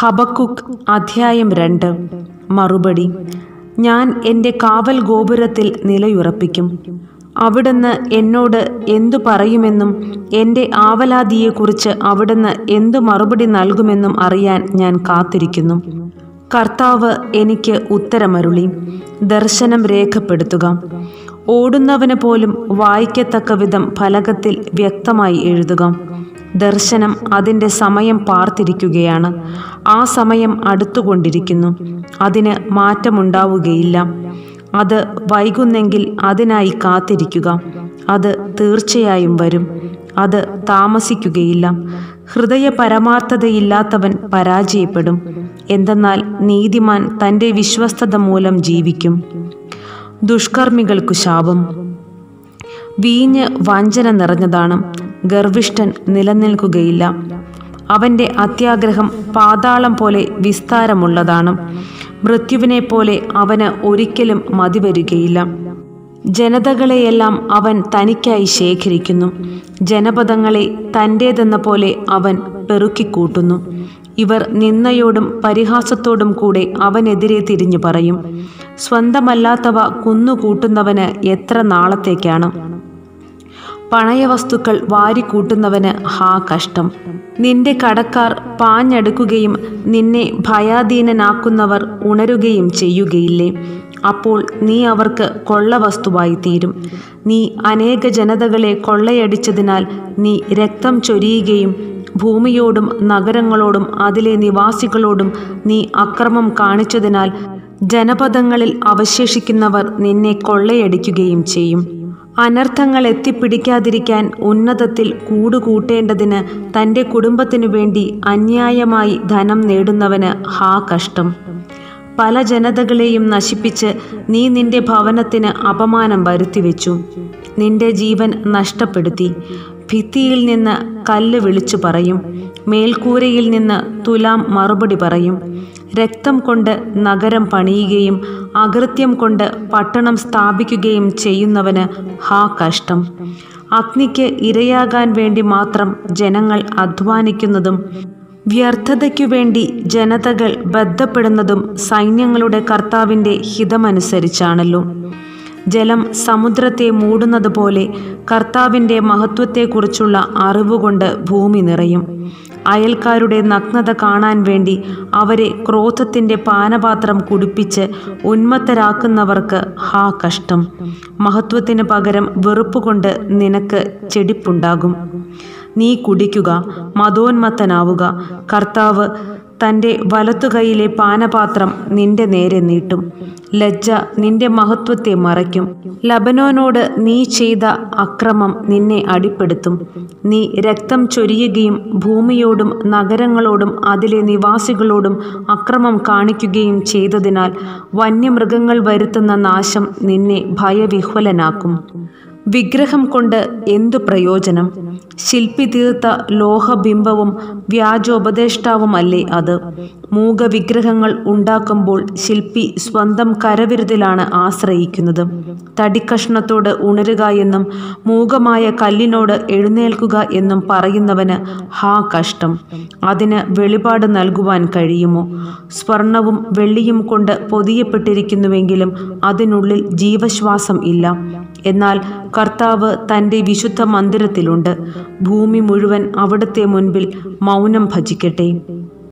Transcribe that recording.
ഹബക്കുക്ക് അധ്യായം രണ്ട് മറുപടി ഞാൻ എൻ്റെ കാവൽ ഗോപുരത്തിൽ നിലയുറപ്പിക്കും അവിടുന്ന് എന്നോട് എന്തു പറയുമെന്നും എൻ്റെ ആവലാതിയെക്കുറിച്ച് അവിടുന്ന് എന്തു മറുപടി നൽകുമെന്നും അറിയാൻ ഞാൻ കാത്തിരിക്കുന്നു കർത്താവ് എനിക്ക് ഉത്തരമരുളി ദർശനം രേഖപ്പെടുത്തുക ഓടുന്നവന് പോലും വായിക്കത്തക്ക വിധം ഫലകത്തിൽ വ്യക്തമായി എഴുതുക ദർശനം അതിൻ്റെ സമയം പാർത്തിരിക്കുകയാണ് ആ സമയം അടുത്തുകൊണ്ടിരിക്കുന്നു അതിന് മാറ്റമുണ്ടാവുകയില്ല അത് വൈകുന്നെങ്കിൽ അതിനായി കാത്തിരിക്കുക അത് തീർച്ചയായും വരും അത് താമസിക്കുകയില്ല ഹൃദയ പരമാർത്ഥതയില്ലാത്തവൻ പരാജയപ്പെടും എന്തെന്നാൽ നീതിമാൻ തൻ്റെ വിശ്വസ്തത മൂലം ജീവിക്കും ദുഷ്കർമ്മികൾക്കു ശാപം വീഞ്ഞ് വഞ്ചന നിറഞ്ഞതാണ് ഗർവിഷ്ഠൻ നിലനിൽക്കുകയില്ല അവൻ്റെ അത്യാഗ്രഹം പാതാളം പോലെ വിസ്താരമുള്ളതാണ് മൃത്യുവിനെ പോലെ അവന് ഒരിക്കലും മതിവരുകയില്ല ജനതകളെയെല്ലാം അവൻ തനിക്കായി ശേഖരിക്കുന്നു ജനപദങ്ങളെ തൻ്റേതെന്ന പോലെ അവൻ പെറുക്കിക്കൂട്ടുന്നു ഇവർ നിന്നയോടും പരിഹാസത്തോടും കൂടെ അവനെതിരെ തിരിഞ്ഞു പറയും സ്വന്തമല്ലാത്തവ കുന്നുകൂട്ടുന്നവന് എത്ര നാളത്തേക്കാണ് പണയവസ്തുക്കൾ വാരിക്കൂട്ടുന്നവന് ഹാ കഷ്ടം നിന്റെ കടക്കാർ പാഞ്ഞടുക്കുകയും നിന്നെ ഭയാധീനനാക്കുന്നവർ ഉണരുകയും ചെയ്യുകയില്ലേ അപ്പോൾ നീ അവർക്ക് കൊള്ളവസ്തുവായി തീരും നീ അനേക ജനതകളെ കൊള്ളയടിച്ചതിനാൽ നീ രക്തം ചൊരിയുകയും ഭൂമിയോടും നഗരങ്ങളോടും അതിലെ നിവാസികളോടും നീ അക്രമം കാണിച്ചതിനാൽ ജനപദങ്ങളിൽ അവശേഷിക്കുന്നവർ നിന്നെ കൊള്ളയടിക്കുകയും ചെയ്യും അനർത്ഥങ്ങൾ എത്തിപ്പിടിക്കാതിരിക്കാൻ ഉന്നതത്തിൽ കൂടുകൂട്ടേണ്ടതിന് തൻ്റെ കുടുംബത്തിനു വേണ്ടി അന്യായമായി ധനം നേടുന്നവന് ഹാ കഷ്ടം പല ജനതകളെയും നശിപ്പിച്ച് നീ നിന്റെ ഭവനത്തിന് അപമാനം വരുത്തിവെച്ചു നിന്റെ ജീവൻ നഷ്ടപ്പെടുത്തി ഭിത്തിയിൽ നിന്ന് കല്ല് വിളിച്ചു പറയും മേൽക്കൂരയിൽ നിന്ന് തുലാം മറുപടി പറയും രക്തം കൊണ്ട് നഗരം പണിയുകയും അകൃത്യം കൊണ്ട് പട്ടണം സ്ഥാപിക്കുകയും ചെയ്യുന്നവന് ഹാ കഷ്ടം അഗ്നിക്ക് ഇരയാകാൻ വേണ്ടി മാത്രം ജനങ്ങൾ അധ്വാനിക്കുന്നതും വ്യർത്ഥതയ്ക്കു വേണ്ടി ജനതകൾ ബന്ധപ്പെടുന്നതും സൈന്യങ്ങളുടെ കർത്താവിൻ്റെ ഹിതമനുസരിച്ചാണല്ലോ ജലം സമുദ്രത്തെ മൂടുന്നത് പോലെ കർത്താവിൻ്റെ മഹത്വത്തെക്കുറിച്ചുള്ള അറിവുകൊണ്ട് ഭൂമി നിറയും അയൽക്കാരുടെ നഗ്നത കാണാൻ വേണ്ടി അവരെ ക്രോധത്തിൻ്റെ പാനപാത്രം കുടിപ്പിച്ച് ഉന്മത്തരാക്കുന്നവർക്ക് ഹാ കഷ്ടം മഹത്വത്തിന് പകരം വെറുപ്പുകൊണ്ട് നിനക്ക് ചെടിപ്പുണ്ടാകും നീ കുടിക്കുക മതോന്മത്തനാവുക കർത്താവ് തൻ്റെ വലത്തുകൈയിലെ പാനപാത്രം നിന്റെ നേരെ നീട്ടും ലജ്ജ നിന്റെ മഹത്വത്തെ മറയ്ക്കും ലബനോനോട് നീ ചെയ്ത അക്രമം നിന്നെ അടിപ്പെടുത്തും നീ രക്തം ചൊരിയുകയും ഭൂമിയോടും നഗരങ്ങളോടും അതിലെ നിവാസികളോടും അക്രമം കാണിക്കുകയും ചെയ്തതിനാൽ വന്യമൃഗങ്ങൾ വരുത്തുന്ന നാശം നിന്നെ ഭയവിഹ്വലനാക്കും വിഗ്രഹം കൊണ്ട് എന്തു പ്രയോജനം ശില്പി തീർത്ത ലോഹബിംബവും വ്യാജോപദേഷ്ടാവുമല്ലേ അത് മൂകവിഗ്രഹങ്ങൾ ഉണ്ടാക്കുമ്പോൾ ശില്പി സ്വന്തം കരവിരുതിലാണ് ആശ്രയിക്കുന്നത് തടിക്കഷ്ണത്തോട് ഉണരുക എന്നും മൂകമായ കല്ലിനോട് എഴുന്നേൽക്കുക എന്നും പറയുന്നവന് ഹാ കഷ്ടം അതിന് വെളിപാട് നൽകുവാൻ കഴിയുമോ സ്വർണവും വെള്ളിയും കൊണ്ട് പൊതിയപ്പെട്ടിരിക്കുന്നുവെങ്കിലും അതിനുള്ളിൽ ജീവശ്വാസം ഇല്ല എന്നാൽ കർത്താവ് തൻ്റെ വിശുദ്ധ മന്ദിരത്തിലുണ്ട് ഭൂമി മുഴുവൻ അവിടുത്തെ മുൻപിൽ മൗനം ഭജിക്കട്ടെ